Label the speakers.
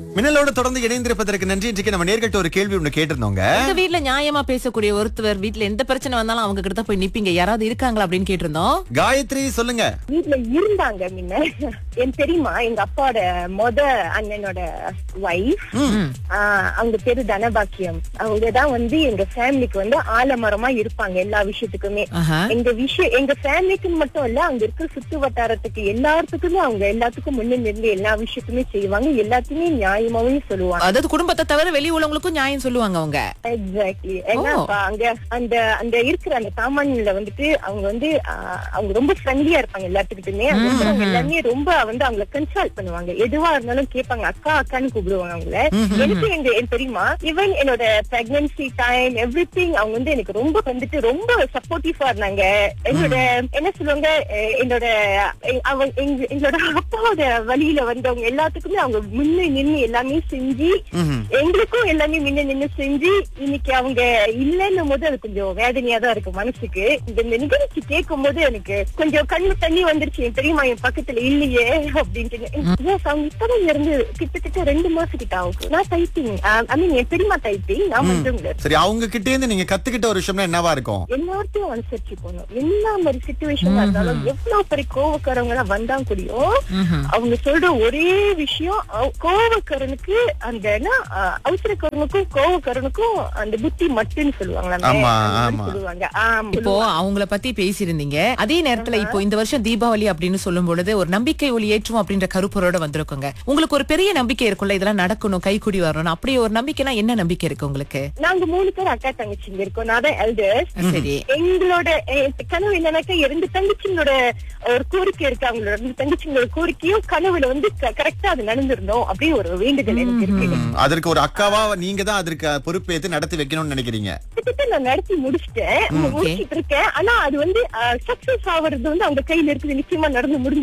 Speaker 1: மின்னலோட தொடர்ந்து இணைந்திருப்பதற்கு நன்றி இன்றைக்கு நம்ம நேர்கிட்ட ஒரு கேள்வி ஒண்ணு கேட்டிருந்தோங்க
Speaker 2: எங்க வீட்ல நியாயமா பேசக்கூடிய ஒருத்தர் வீட்ல எந்த பிரச்சனை வந்தாலும் அவங்க கிட்ட தான் போய் நிப்பீங்க யாராவது இருக்காங்களா அப்படின்னு கேட்டிருந்தோம்
Speaker 1: காயத்ரி சொல்லுங்க
Speaker 3: வீட்ல இருந்தாங்க முன்ன என் தெரியுமா எங்க அப்பாவோட மொத அண்ணனோட ஒய்ஃப் அவங்க பேரு தனபாக்கியம் அவங்கதான் வந்து எங்க ஃபேமிலிக்கு வந்து ஆலமரமா இருப்பாங்க எல்லா விஷயத்துக்குமே
Speaker 2: ஆஹா.
Speaker 3: எங்க விஷயம் எங்க ஃபேமிலிக்கு மட்டும் இல்ல அங்க இருக்கிற சுத்து வட்டாரத்துக்கு எல்லாத்துக்குமே அவங்க எல்லாத்துக்கும் முன்ன நின்று எல்லா விஷயத்துமே செய்வாங்க எல்லாத்தையுமே நியாயமாவே சொல்லுவாங்க
Speaker 2: அதாவது குடும்பத்தை தவிர வெளி உள்ளவங்களுக்கும் நியாயம் சொல்லுவாங்க அவங்க
Speaker 3: எக்ஸாக்ட்லி ஏன்னா
Speaker 2: ஓ.
Speaker 3: அப்ப அங்க அந்த அந்த இருக்கிற அந்த சாமான்ல வந்துட்டு அவங்க வந்து ஆஹ், அவங்க ரொம்ப ஃப்ரெண்ட்லியா இருப்பாங்க எல்லாத்துக்கிட்டுமே அங்க இருக்கிறவங்க எல்லாமே ரொம்ப வந்து அவங்கள கன்சல்ட் பண்ணுவாங்க எதுவா இருந்தாலும் கேட்பாங்க அக்கா அக்கான்னு கூப்பிடுவாங்க அவங்கள எனக்கு எங்க என் தெரியுமா ஈவன் என்னோட பிரெக்னன்சி டைம் எவ்ரி அவங்க வந்து எனக்கு ரொம்ப வந்துட்டு ரொம்ப சப்போர்ட்டிவா இருந்தாங்க என்னோட என்ன சொல்லுவாங்க அஹ், என்னோட எ- அவங்க எங்க- எங்களோட அப்பாவோட வழியில வந்தவங்க எல்லாத்துக்குமே அவங்க முன்ன நின்னு எல்லாமே செஞ்சு
Speaker 1: ம்ஹும்.
Speaker 3: எங்களுக்கும் எல்லாமே முன்ன நின்னு செஞ்சு இன்னைக்கு அவங்க இல்லைன்னும் போது அது கொஞ்சம் வேதனையா தான் இருக்கு மனசுக்கு இந்த இந்த நிகழ்ச்சி கேட்கும் போது எனக்கு கொஞ்சம் கண்ணு தண்ணி வந்துருச்சு என் தெரியுமா என் பக்கத்துல இல்லையே அப்படின்ட்டு Yes, அவங்க இப்பதான் இருந்து கிட்டத்தட்ட ரெண்டு மாசம் கிட்ட ஆகும் நான் டைப்பிங் ஐ மீன் என் பெரியமா டைப்பிங் நான் வந்து
Speaker 1: சரி அவங்க கிட்டே இருந்து நீங்க கத்துக்கிட்ட ஒரு விஷயம்னா என்னவா இருக்கும்
Speaker 3: எல்லாத்தையும் அனுசரிச்சு போகணும் என்ன மாதிரி சுச்சுவேஷன் இருந்தாலும் எவ்வளவு பெரிய கோவக்காரவங்க எல்லாம் வந்தா கூடயும் அவங்க சொல்ற ஒரே விஷயம் அவ- கோவக்காரனுக்கு அந்த என்ன அஹ், அவசரக்காரனுக்கும் கோவக்காரனுக்கும் அந்த புத்தி மட்டுன்னு சொல்லுவாங்களா
Speaker 1: ஆமா,
Speaker 3: அந்த மாதிரி
Speaker 1: ஆமா.
Speaker 3: சொல்லுவாங்க ஆமா
Speaker 2: இப்போ அவங்கள பத்தி பேசியிருந்தீங்க அதே நேரத்துல இப்போ இந்த வருஷம் தீபாவளி அப்படின்னு சொல்லும் பொழுது ஒரு நம்பிக்கை ஒளி ஏற்றுவோம் அப்படின்ற கருப்பொருளோட வந்திருக்குங்க உங்களுக்கு ஒரு பெரிய நம்பிக்கை இருக்கும்ல இதெல்லாம் நடக்கணும் கைக்குடி வரணும் அப்படி ஒரு நம்பிக்கைனா என்ன நம்பிக்கை இருக்கு உங்களுக்கு
Speaker 3: நாங்க மூணு பேர் அக்கா தங்கச்சிங்க இருக்கோம் நான் தான் எல்டர்ஸ்
Speaker 2: சரி
Speaker 3: எங்களோட எ- கனவு என்னன்னாக்கா இரண்டு தங்கச்சிங்களோட ஒரு கோரிக்கை இருக்கு அவங்களோட ரெண்டு தங்கச்சிங்களோட கோரிக்கையும் கனவுல வந்து கரெக்டா அது நடந்திருந்தோம் அப்படியே ஒரு வேண்டுதல் எனக்கு இருக்கு
Speaker 1: ம், அதற்கு ஒரு அக்காவா நீங்க தான் அதற்கு பொறுப்பேற்று நடத்தி வைக்கணும்னு நினைக்கிறீங்க
Speaker 3: கிட்டத்தட்ட நான் நடத்தி முடிச்சிட்டேன் முடிச்சிட்டு இருக்கேன் ஆனா அது வந்து சக்சஸ் ஆவறது வந்து அவங்க கையில இருக்குது நிச்சயமா நடந்து முடிஞ்சு